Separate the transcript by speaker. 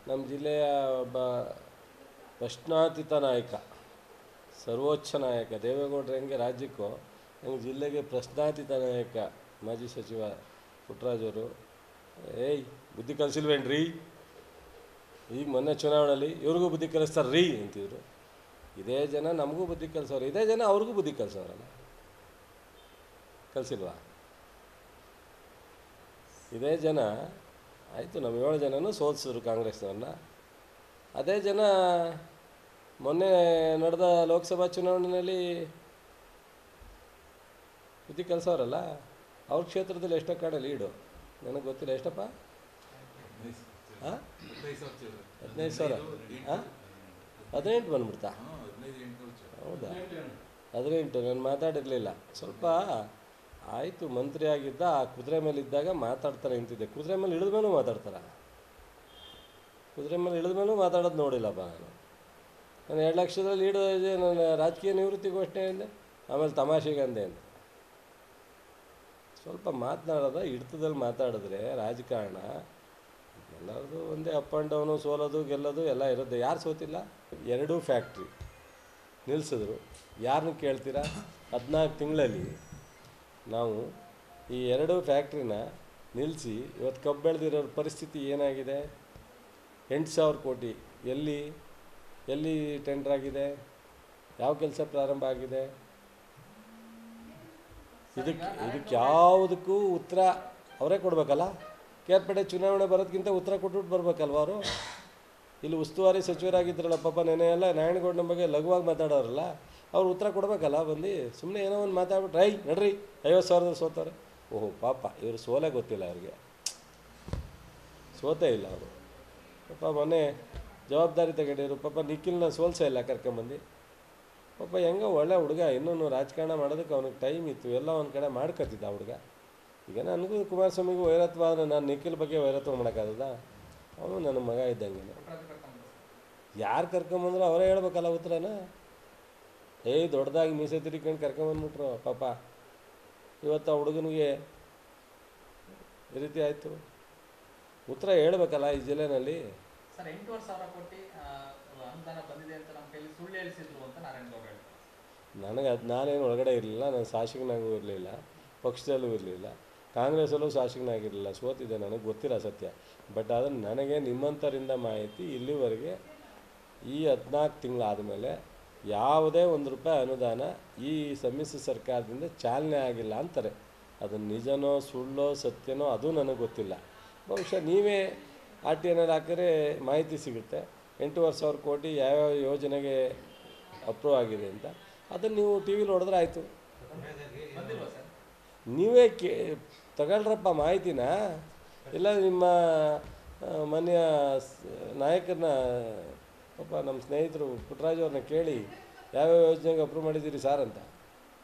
Speaker 1: ನಮ್ಮ ಜಿಲ್ಲೆಯ ಒಬ್ಬ ಪ್ರಶ್ನಾತೀತ ನಾಯಕ ಸರ್ವೋಚ್ಚ ನಾಯಕ ದೇವೇಗೌಡರು ಹೆಂಗೆ ರಾಜ್ಯಕ್ಕೂ ಹಂಗೆ ಜಿಲ್ಲೆಗೆ ಪ್ರಶ್ನಾತೀತ ನಾಯಕ ಮಾಜಿ ಸಚಿವ ಪುಟ್ಟರಾಜವರು ಏಯ್ ಬುದ್ಧಿ ಕಲಿಸಿಲ್ವೇನ್ರಿ ಈಗ ಮೊನ್ನೆ ಚುನಾವಣೆಯಲ್ಲಿ ಇವ್ರಿಗೂ ಬುದ್ಧಿ ಕಲಿಸ್ತಾರೆ ರೀ ಅಂತಿದ್ರು ಇದೇ ಜನ ನಮಗೂ ಬುದ್ಧಿ ಕಲಿಸೋರು ಇದೇ ಜನ ಅವ್ರಿಗೂ ಬುದ್ಧಿ ಕಲಿಸೋರಲ್ಲ ಕಲಿಸಿಲ್ವಾ ಇದೇ ಜನ ಆಯಿತು ನಮ್ಮ ಏಳು ಜನನೂ ಸೋಲಿಸಿದ್ರು ಕಾಂಗ್ರೆಸ್ನವ್ರನ್ನ ಅದೇ ಜನ ಮೊನ್ನೆ ನಡೆದ ಲೋಕಸಭಾ ಚುನಾವಣೆಯಲ್ಲಿ ಬುದ್ಧಿ ಕಲಿಸೋರಲ್ಲ ಅವ್ರ ಕ್ಷೇತ್ರದಲ್ಲಿ ಎಷ್ಟೋ ಕಡೆ ಲೀಡು ನನಗೆ ಗೊತ್ತಿಲ್ಲ ಎಷ್ಟಪ್ಪ ಹಾಂ ಹದಿನೈದು ಸಾವಿರ ಹಾಂ ಹದಿನೆಂಟು ಬಂದ್ಬಿಡ್ತಾ ಹೌದಾ ಹದಿನೆಂಟು ನಾನು ಮಾತಾಡಿರಲಿಲ್ಲ ಸ್ವಲ್ಪ ಆಯಿತು ಮಂತ್ರಿ ಆಗಿದ್ದ ಆ ಕುದುರೆ ಮೇಲೆ ಇದ್ದಾಗ ಮಾತಾಡ್ತಾರೆ ನಿಂತಿದ್ದೆ ಕುದುರೆ ಮೇಲೆ ಇಳಿದ ಮೇಲೂ ಮಾತಾಡ್ತಾರ ಕುದುರೆ ಮೇಲೆ ಇಳಿದ ಮೇಲೂ ಮಾತಾಡೋದು ನೋಡಿಲ್ಲಪ್ಪ ನಾನು ನಾನು ಎರಡು ಲಕ್ಷದಲ್ಲಿ ಲೀಡು ಇದೆ ನನ್ನ ರಾಜಕೀಯ ನಿವೃತ್ತಿ ಘೋಷಣೆ ಅಂದೆ ಆಮೇಲೆ ತಮಾಷೆಗೆ ಅಂದೆ ಅಂತ ಸ್ವಲ್ಪ ಮಾತನಾಡೋದ ಹಿಡ್ತದಲ್ಲಿ ಮಾತಾಡಿದ್ರೆ ರಾಜಕಾರಣ ಎಲ್ಲರದು ಒಂದೇ ಅಪ್ ಆ್ಯಂಡ್ ಡೌನು ಸೋಲೋದು ಗೆಲ್ಲೋದು ಎಲ್ಲ ಇರುತ್ತೆ ಯಾರು ಸೋತಿಲ್ಲ ಎರಡೂ ಫ್ಯಾಕ್ಟ್ರಿ ನಿಲ್ಲಿಸಿದ್ರು ಯಾರನ್ನ ಕೇಳ್ತೀರಾ ಹದಿನಾಲ್ಕು ತಿಂಗಳಲ್ಲಿ ನಾವು ಈ ಎರಡು ಫ್ಯಾಕ್ಟ್ರಿನ ನಿಲ್ಲಿಸಿ ಇವತ್ತು ಕಬ್ಬು ಬೆಳೆದಿರೋರ ಪರಿಸ್ಥಿತಿ ಏನಾಗಿದೆ ಎಂಟು ಸಾವಿರ ಕೋಟಿ ಎಲ್ಲಿ ಎಲ್ಲಿ ಟೆಂಡರ್ ಆಗಿದೆ ಯಾವ ಕೆಲಸ ಪ್ರಾರಂಭ ಆಗಿದೆ ಇದಕ್ಕೆ ಇದಕ್ಕೆ ಯಾವುದಕ್ಕೂ ಉತ್ತರ ಅವರೇ ಕೊಡಬೇಕಲ್ಲ ಕೇರ್ಪೇಟೆ ಚುನಾವಣೆ ಬರೋದಕ್ಕಿಂತ ಉತ್ತರ ಕೊಟ್ಬಿಟ್ಟು ಬರ್ಬೇಕಲ್ವ ಅವರು ಇಲ್ಲಿ ಉಸ್ತುವಾರಿ ಸಚಿವರಾಗಿದ್ರಲ್ಲ ಪಾಪ ನೆನೆ ಎಲ್ಲ ನಾರಾಯಣಗೌಡನ ಬಗ್ಗೆ ಲಘುವಾಗಿ ಮಾತಾಡೋರಲ್ಲ ಅವ್ರು ಉತ್ತರ ಕೊಡಬೇಕಲ್ಲ ಬಂದು ಸುಮ್ಮನೆ ಏನೋ ಒಂದು ಮಾತಾಡ್ಬಿಟ್ಟು ರೈ ನಡ್ರಿ ಐವತ್ತು ಸಾವಿರದಲ್ಲಿ ಸೋತಾರೆ ಓಹೋ ಪಾಪ ಇವರು ಸೋಲೇ ಗೊತ್ತಿಲ್ಲ ಅವ್ರಿಗೆ ಸೋತೇ ಇಲ್ಲ ಅವರು ಪಾಪ ಮೊನ್ನೆ ಜವಾಬ್ದಾರಿ ತಗೊಂಡಿರು ಪಾಪ ನಿಖಿಲ್ನ ಸೋಲ್ಸೇ ಇಲ್ಲ ಕರ್ಕೊಂಬಂದು ಪಾಪ ಹೆಂಗೋ ಒಳ್ಳೆ ಹುಡುಗ ಇನ್ನೂ ರಾಜಕಾರಣ ಮಾಡೋದಕ್ಕೆ ಅವನಿಗೆ ಟೈಮ್ ಇತ್ತು ಎಲ್ಲ ಒಂದು ಕಡೆ ಮಾಡ್ಕೊತಿದ್ದ ಆ ಹುಡುಗ ಈಗ ನನಗೂ ಕುಮಾರಸ್ವಾಮಿಗೂ ವೈರತ್ವ ಆದರೆ ನಾನು ನಿಖಿಲ್ ಬಗ್ಗೆ ವೈರತ್ವ ಮಾಡೋಕ್ಕಾಗದ ಅವನು ನನ್ನ ಮಗ ಇದ್ದಂಗೆ ಯಾರು ಕರ್ಕೊಂಬಂದ್ರು ಅವರೇ ಹೇಳ್ಬೇಕಲ್ಲ ಉತ್ತರನ ಏಯ್ ದೊಡ್ಡದಾಗಿ ಮೀಸೆ ತಿರ್ಕೊಂಡು ಕರ್ಕೊಂಬಂದ್ಬಿಟ್ರು ಪಾಪ ಇವತ್ತು ಆ ಹುಡುಗನಿಗೆ ಈ ರೀತಿ ಆಯಿತು ಉತ್ತರ ಹೇಳ್ಬೇಕಲ್ಲ ಈ ಜಿಲ್ಲೆನಲ್ಲಿ
Speaker 2: ಸರ್ ಎಂಟೂವರೆ ಸಾವಿರ ಕೋಟಿ ಆ, ಅನುದಾನ ಬಂದಿದೆ ಅಂತ ನಮ್ಮ ಕೈಲಿ ಸುಳ್ಳು ಹೇಳಿಸಿದ್ರು ಅಂತ ನಾರಾಯಣಗೌಡ ಹೇಳ್ತಾರೆ
Speaker 1: ನನಗೆ ಅದು ನಾನೇನು ಒಳಗಡೆ ಇರಲಿಲ್ಲ ನಾನು ಶಾಸಕನಾಗೂ ಇರಲಿಲ್ಲ ಪಕ್ಷದಲ್ಲೂ ಇರಲಿಲ್ಲ ಕಾಂಗ್ರೆಸ್ಸಲ್ಲೂ ಶಾಸಕನಾಗಿರಲಿಲ್ಲ ಸೋತಿದ್ದೆ ನನಗೆ ಗೊತ್ತಿಲ್ಲ ಸತ್ಯ ಬಟ್ ಆದರೆ ನನಗೆ ನಿಮ್ಮಂಥರಿಂದ ಮಾಹಿತಿ ಇಲ್ಲಿವರೆಗೆ ಈ ಹದಿನಾಲ್ಕು ತಿಂಗಳಾದಮೇಲೆ ಯಾವುದೇ ಒಂದು ರೂಪಾಯಿ ಅನುದಾನ ಈ ಸಮ್ಮಿಶ್ರ ಸರ್ಕಾರದಿಂದ ಚಾಲನೆ ಆಗಿಲ್ಲ ಅಂತಾರೆ ಅದು ನಿಜನೋ ಸುಳ್ಳೋ ಸತ್ಯನೋ ಅದು ನನಗೆ ಗೊತ್ತಿಲ್ಲ ಬಹುಶಃ ನೀವೇ ಆರ್ ಟಿ ಎನಲ್ಲಿ ಹಾಕಿದ್ರೆ ಮಾಹಿತಿ ಸಿಗುತ್ತೆ ಎಂಟೂವರೆ ಸಾವಿರ ಕೋಟಿ ಯಾವ್ಯಾವ ಯೋಜನೆಗೆ ಅಪ್ರೂವ್ ಆಗಿದೆ ಅಂತ ಅದನ್ನು ನೀವು ಟಿ ವಿಲಿ ನೋಡಿದ್ರೆ ಆಯಿತು
Speaker 2: ಬಂದಿಲ್ವಾ ಸರ್
Speaker 1: ನೀವೇ ಕೇ ತಗೊಳ್ರಪ್ಪ ಮಾಹಿತಿನ ಇಲ್ಲ ನಿಮ್ಮ ಆ, ಮಾನ್ಯ ಸ್- ನಾಯಕರನ್ನ ಪಾಪ ನಮ್ಮ ಸ್ನೇಹಿತರು ಪುಟ್ಟರಾಜು ಅವ್ರನ್ನ ಕೇಳಿ ಯಾವ್ಯಾವ ಯೋಜನೆಗೆ ಅಪ್ರೂವ್ ಮಾಡಿದ್ದೀರಿ ಸಾರ್ ಅಂತ